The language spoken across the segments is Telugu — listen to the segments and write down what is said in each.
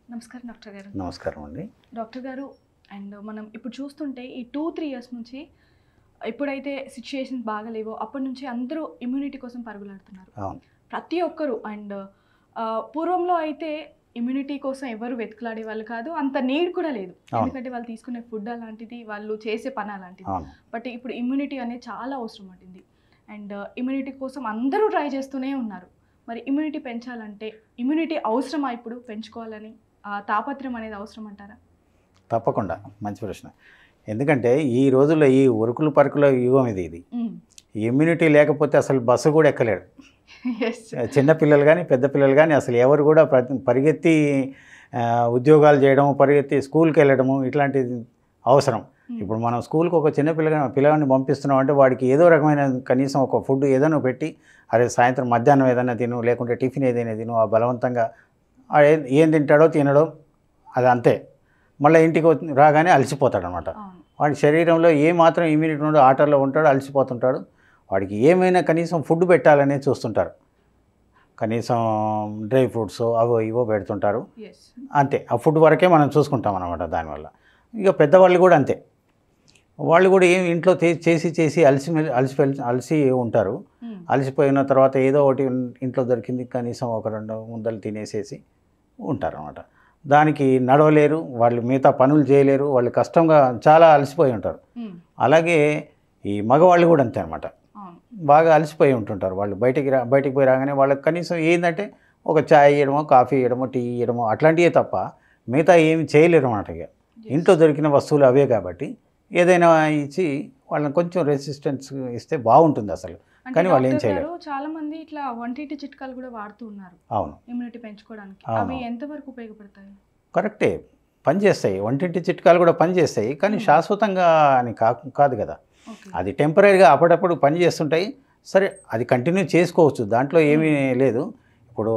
నమస్కారం డాక్టర్ గారు నమస్కారం అండి డాక్టర్ గారు అండ్ మనం ఇప్పుడు చూస్తుంటే ఈ టూ త్రీ ఇయర్స్ నుంచి ఎప్పుడైతే సిచ్యుయేషన్స్ బాగలేవో అప్పటి నుంచి అందరూ ఇమ్యూనిటీ కోసం పరుగులాడుతున్నారు అవును ప్రతి ఒక్కరు అండ్ పూర్వంలో అయితే ఇమ్యూనిటీ కోసం ఎవరు వెతుకులాడే వాళ్ళు కాదు అంత నీడ్ కూడా లేదు అవును. ఎందుకంటే వాళ్ళు తీసుకునే ఫుడ్ అలాంటిది వాళ్ళు చేసే పని అలాంటిది అవును బట్ ఇప్పుడు ఇమ్యూనిటీ అనేది చాలా అవసరం పడింది అండ్ ఇమ్యూనిటీ కోసం అందరూ ట్రై చేస్తూనే ఉన్నారు మరి ఇమ్యూనిటీ పెంచాలంటే ఇమ్యూనిటీ అవసరమా ఇప్పుడు పెంచుకోవాలని ఆ తాపత్రయం అనేది అవసరం అంటారా తప్పకుండా మంచి ప్రశ్న ఎందుకంటే ఈ రోజుల్లో ఈ ఉరుకులు పరుకుల యుగం ఇది ఇది ఇమ్యూనిటీ లేకపోతే అసలు బస్సు కూడా ఎక్కలేడు ఎస్ చిన్న పిల్లలు కానీ పెద్ద పిల్లలు కానీ అసలు ఎవరు కూడా ప్రతి పరిగెత్తి ఆ, ఉద్యోగాలు చేయడం పరిగెత్తి స్కూల్కి వెళ్ళడము ఇట్లాంటిది అవసరం ఇప్పుడు మనం స్కూల్కి ఒక చిన్న పిల్లగా పిల్లగాన్ని పంపిస్తున్నాం అంటే వాడికి ఏదో రకమైన కనీసం ఒక ఫుడ్ ఏదైనా పెట్టి అరే సాయంత్రం మధ్యాహ్నం ఏదైనా తిను లేకుంటే టిఫిన్ ఏదైనా తిను ఆ బలవంతంగా ఆ ఏ- ఏం తింటాడో తినడో అది అంతే మళ్ళీ ఇంటికి వచ్చి- రాగానే అలసిపోతాడు అనమాట అవును వాడి శరీరంలో ఏ మాత్రం ఇమ్యూనిటీ ఉండో ఆటల్లో ఉంటాడు అలసిపోతుంటాడు వాడికి ఏమైనా కనీసం ఫుడ్ పెట్టాలనే చూస్తుంటారు కనీసం డ్రై ఫ్రూట్స్ అవో ఇవో పెడుతుంటారు ఎస్ అంతే ఆ ఫుడ్ వరకే మనం చూసుకుంటాం అనమాట దానివల్ల ఇక పెద్దవాళ్ళు కూడా అంతే వాళ్ళు కూడా ఏం ఇంట్లో తే- చేసి చేసి అలసి అలసి అలసి ఉంటారు అలసిపోయిన తర్వాత ఏదో ఒకటి ఇంట్లో దొరికింది కనీసం ఒక రెండు ముద్దలు తినేసేసి ఉంటారు అనమాట దానికి నడవలేరు వాళ్ళు మిగతా పనులు చేయలేరు వాళ్ళు కష్టంగా చాలా అలసిపోయి ఉంటారు అలాగే ఈ మగవాళ్ళు కూడా అంతే అనమాట అవును బాగా అలసిపోయి ఉంటుంటారు వాళ్ళు బయటికి రా బయటికి పోయి రాగానే వాళ్ళకి కనీసం ఏంటంటే ఒక చాయ్ ఇవ్వడమో కాఫీ ఇవ్వడమో టీ ఇవ్వడమో అట్లాంటివే తప్ప మిగతా ఏమి చేయలేరు అన్నమాట ఇక ఇంట్లో దొరికిన వస్తువులు అవే కాబట్టి ఏదైనా ఇచ్చి వాళ్ళని కొంచెం రెసిస్టెన్స్ ఇస్తే బాగుంటుంది అసలు అంటే కానీ వాళ్ళు ఏం డాక్టర్ చేయలేరు. గారు చాలా మంది ఇట్లా వంటింటి చిట్కాలు కూడా వాడుతూ ఉన్నారు అవును ఇమ్యూనిటీ పెంచుకోవడానికి అవును. అవి ఎంతవరకు ఉపయోగపడతాయి కరెక్టే పనిచేస్తాయి వంటింటి చిట్కాలు కూడా పనిచేస్తాయి కానీ Hmm. శాశ్వతంగా అని కా కాదు కదా ఓకే అది టెంపరీగా అప్పుడప్పుడు పని చేస్తుంటాయి సరే అది కంటిన్యూ చేసుకోవచ్చు దాంట్లో ఏమీ లేదు ఇప్పుడు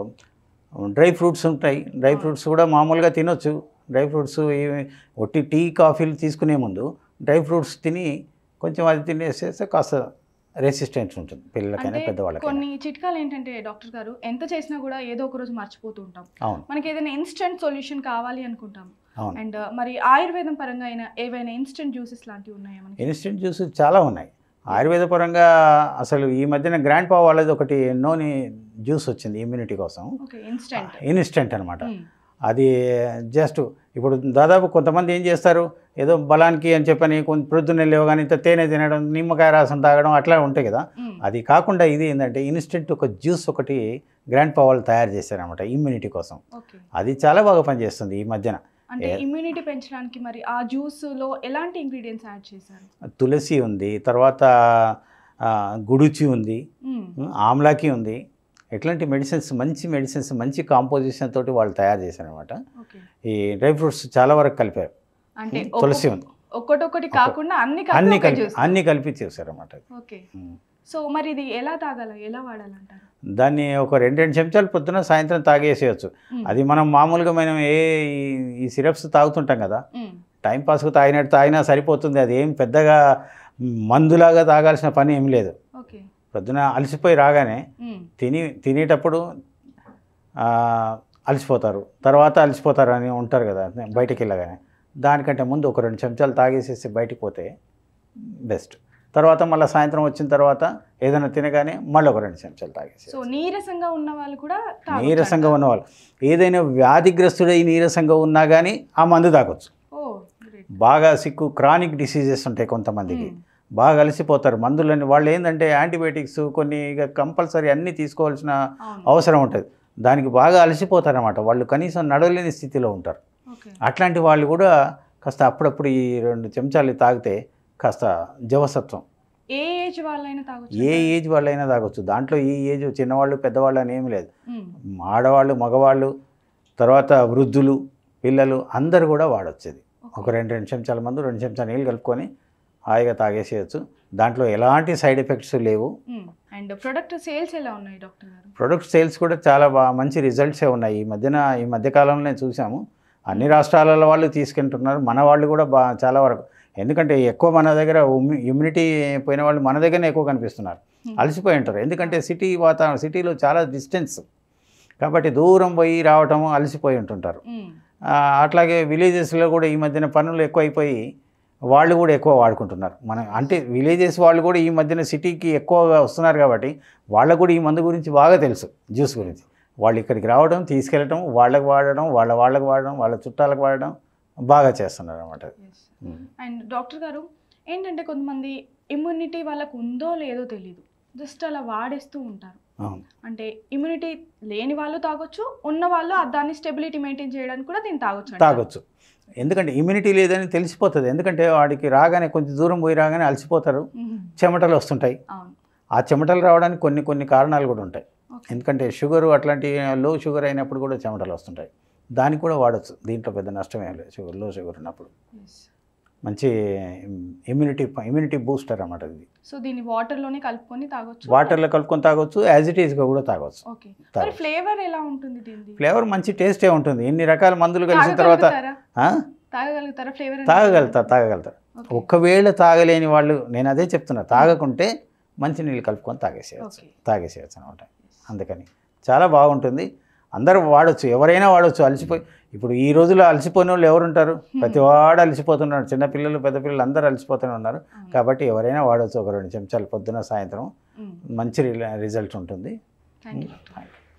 డ్రై ఫ్రూట్స్ ఉంటాయి డ్రై ఫ్రూట్స్ కూడా మామూలుగా తినొచ్చు డ్రై ఫ్రూట్స్ ఇవి ఒట్టి టీ కాఫీలు తీసుకునే ముందు డ్రై ఫ్రూట్స్ తిని కొంచెం అది తినేసేస్తే కాస్త రెసిస్టెన్స్ ఉంటుంది పిల్లలకైనా అంటే పెద్దవాళ్ళకైనా కొన్ని చిట్కాలు ఏంటంటే డాక్టర్ గారు ఎంత చేసినా కూడా ఏదో ఒక రోజు మర్చిపోతూ ఉంటాం అవును మనకి ఏదైనా ఇన్స్టెంట్ సొల్యూషన్ కావాలి అనుకుంటాం అవును అండ్ మరి ఆయుర్వేదం పరంగా అయినా ఏవైనా ఇన్స్టెంట్ జ్యూసెస్ లాంటివి ఉన్నాయా మనకి ఇన్స్టెంట్ జ్యూస్ చాలా ఉన్నాయి ఆయుర్వేద పరంగా అసలు ఈ మధ్యన గ్రాండ్ పా వాళ్ళది ఒకటి నోని జ్యూస్ వచ్చింది ఇమ్యూనిటీ కోసం ఓకే ఇన్స్టెంట్ ఇన్స్టెంట్ అనమాట అది జస్ట్ ఇప్పుడు దాదాపు కొంతమంది ఏం చేస్తారు ఏదో బలానికి అని చెప్పని కొంత ప్రొద్దున్నే లేవగానే ఇంత తేనె తినడం నిమ్మకాయ రసం తాగడం అట్లా ఉంటాయి కదా అది కాకుండా ఇది ఏంటంటే ఇన్స్టెంట్ ఒక జ్యూస్ ఒకటి గ్రాండ్ పా వాళ్ళు తయారు చేశారనమాట ఇమ్యూనిటీ కోసం ఓకే అది చాలా బాగా పనిచేస్తుంది ఈ మధ్యన అంటే ఏ- ఇమ్యూనిటీ పెంచడానికి మరి ఆ జ్యూస్ లో ఎలాంటి ఇంగ్రీడియంట్స్ యాడ్ చేశారు తులసి ఉంది తర్వాత ఆ, గుడుచి ఉంది మ్మ్. ఆమ్లాకి ఉంది ఎట్లాంటి మెడిసిన్స్ మంచి మెడిసిన్స్ మంచి కాంపోజిషన్ తోటి వాళ్ళు తయారు చేశారనమాట ఓకే ఈ డ్రై ఫ్రూట్స్ చాలా వరకు కలిపారు అంటే తులసి ఒక్కొక్క- ఉంది ఒక్కొక్కటి కాకుండా అన్ని కలిపి అన్ని ఒకే కలిపి juice. అన్ని కలిపి చేశారన్నమాట ఓకే సో మరి ఇది ఎలా తాగాలి ఎలా వాడాలంటారు దాన్ని ఒక రెండు రెండు చెంచాలు పొద్దున సాయంత్రం తాగేసేయచ్చు మ్మ్. అది మనం మామూలుగా మనం ఏ ఈ- ఈ సిరప్స్ తాగుతుంటాం కదా మ్మ్. టైం పాస్కు తాగినట్టు తాగినా సరిపోతుంది అది ఏం పెద్దగా మందులాగా తాగాల్సిన పని ఏం లేదు ఓకే పొద్దున అలసిపోయి రాగానే మ్మ్. తిని తినేటప్పుడు ఆ, అలసిపోతారు తర్వాత అలసిపోతారు అని ఉంటారు కదా బయటికి వెళ్ళగానే దానికంటే ముందు ఒక రెండు చెంచాలు తాగేసేసి బయటికి పోతే బెస్ట్ తర్వాత మళ్ళీ సాయంత్రం వచ్చిన తర్వాత ఏదైనా తినగానే మళ్ళీ ఒక రెండు చెంచాలు తాగేసి సో నీరసంగా ఉన్న వాళ్ళు కూడా తాగొచ్చు నీరసంగా అంటారు. ఉన్నవాళ్ళు ఏదైనా వ్యాధిగ్రస్తుడై నీరసంగా ఉన్నా కానీ ఆ మందు తాగొచ్చు ఓ గ్రేట్ బాగా సిక్కు క్రానిక్ డిసీజెస్ ఉంటాయి కొంతమందికి బాగా అలసిపోతారు మందులని వాళ్ళు ఏంటంటే యాంటీబయాటిక్స్ కొన్ని ఇక కంపల్సరీ అన్నీ తీసుకోవాల్సిన అవును అవసరం ఉంటుంది దానికి బాగా అలసిపోతారన్నమాట వాళ్ళు కనీసం నడవలేని స్థితిలో ఉంటారు ఓకే అట్లాంటి వాళ్ళు కూడా కాస్త అప్పుడప్పుడు ఈ రెండు చెంచాలు తాగితే కాస్త జవసత్వం ఏ ఏజ్ వాళ్ళైనా తాగొచ్చు ఏ అంటారా? ఏజ్ వాళ్ళైనా తాగొచ్చు దాంట్లో ఈ ఏజ్ చిన్నవాళ్ళు పెద్దవాళ్ళు అని ఏమి లేదు మ్మ్. ఆడవాళ్ళు మగవాళ్ళు తర్వాత వృద్ధులు పిల్లలు అందరూ కూడా వాడొచ్చు ఇది ఒక ఓకే. రెండు రెండు చెంచాల మందు రెండు చెంచాల నీళ్ళు కలుపుకొని హాయిగా తాగేసేయచ్చు దాంట్లో ఎలాంటి సైడ్ ఎఫెక్ట్స్ లేవు మ్మ్. అండ్ ప్రొడక్ట్ సేల్స్ ఎలా ఉన్నాయి డాక్టర్ గారు ప్రొడక్ట్ సేల్స్ కూడా చాలా బాగా మంచి రిజల్ట్సే ఉన్నాయి ఈ మధ్యన ఈ మధ్యకాలంలో చూసాము అన్ని రాష్ట్రాలలో వాళ్ళు తీసుకుంటున్నారు మన వాళ్ళు కూడా బా చాలా వరకు ఎందుకంటే ఎక్కువ మన దగ్గర ఇమ్యూనిటీ పోయిన వాళ్ళు మన దగ్గరనే ఎక్కువ కనిపిస్తున్నారు Hmm. అలసిపోయి ఉంటారు ఎందుకంటే సిటీ వాతావరణం సిటీలో చాలా డిస్టెన్స్ కాబట్టి దూరం పోయి రావటం అలసిపోయి ఉంటుంటారు మ్మ్. ఆ, అట్లాగే విలేజెస్లో కూడా ఈ మధ్యన పనులు ఎక్కువైపోయి వాళ్ళు కూడా ఎక్కువ వాడుకుంటున్నారు మన అంటే విలేజెస్ వాళ్ళు కూడా ఈ మధ్యన సిటీకి ఎక్కువగా వస్తున్నారు కాబట్టి వాళ్ళకు కూడా ఈ మందు గురించి బాగా తెలుసు జ్యూస్ గురించి వాళ్ళు ఇక్కడికి రావడం తీసుకెళ్ళటం వాళ్ళకి వాడడం వాళ్ళ వాళ్ళకి వాడడం వాళ్ళ చుట్టాలకు వాడడం బాగా చేస్తున్నారు అనమాట Yes. అండ్ డాక్టర్ గారు ఏంటంటే కొంతమంది ఇమ్యూనిటీ వాళ్ళకు ఉందో లేదో తెలియదు జస్ట్ అలా వాడేస్తూ ఉంటారు అవును అంటే ఇమ్యూనిటీ లేని వాళ్ళు తాగొచ్చు ఉన్న వాళ్ళు ఆ దాన్ని స్టెబిలిటీ మెయింటైన్ చేయడానికి కూడా దీన్ని తాగొచ్చు అంటారు. తాగొచ్చు ఎందుకంటే ఇమ్యూనిటీ లేదని తెలిసిపోతుంది ఎందుకంటే వాడికి రాగానే కొంచెం దూరం పోయి రాగానే అలసిపోతారు మ్మ్. చెమటలు వస్తుంటాయి అవును ఆ చెమటలు రావడానికి కొన్ని కొన్ని కారణాలు కూడా ఉంటాయి ఓకే ఎందుకంటే షుగర్ అట్లాంటి లో షుగర్ అయినప్పుడు కూడా చెమటలు వస్తుంటాయి దానికి కూడా వాడచ్చు దీంట్లో పెద్ద నష్టం ఏం లేదు షుగర్ లో షుగర్ ఉన్నప్పుడు Yes. మంచి ఇమ్యూనిటీ ఇమ్యూనిటీ బూస్టర్ అన్నమాట ఇది సో దీన్ని వాటర్లోనే కలుపుకొని తాగొచ్చు వాటర్లో కలుపుకొని తాగొచ్చు యాజ్ ఇట్ ఈస్గా కూడా తాగొచ్చు ఓకే మరి తాగొచ్చు ఫ్లేవర్ ఎలా ఉంటుంది దీనిది ఫ్లేవర్ మంచి టేస్టే ఉంటుంది ఇన్ని రకాల మందులు కలిసిన తర్వాత తాగగలుగుతారా ఆ? తాగగలుగుతారా ఫ్లేవర్ తాగగలుగుతారు తాగగలుగుతారు ఒకవేళ తాగలేని వాళ్ళు నేను అదే చెప్తున్నా తాగకుంటే మంచి నీళ్ళు కలుపుకొని తాగేసేయచ్చు ఓకే తాగేసేయచ్చు అనమాట అందుకని చాలా బాగుంటుంది అందరూ వాడచ్చు ఎవరైనా వాడచ్చు అలసిపోయి ఇప్పుడు ఈ రోజుల్లో అలసిపోయిన వాళ్ళు ఎవరు ఉంటారు ప్రతి వాడు అలసిపోతున్నాడు చిన్నపిల్లలు పెద్ద పిల్లలు అందరూ అలసిపోతూనే ఉన్నారు కాబట్టి ఎవరైనా వాడచ్చు ఒక రెండు చెంచాలు పొద్దున సాయంత్రం మంచి రిజల్ట్ ఉంటుంది థ్యాంక్ యూ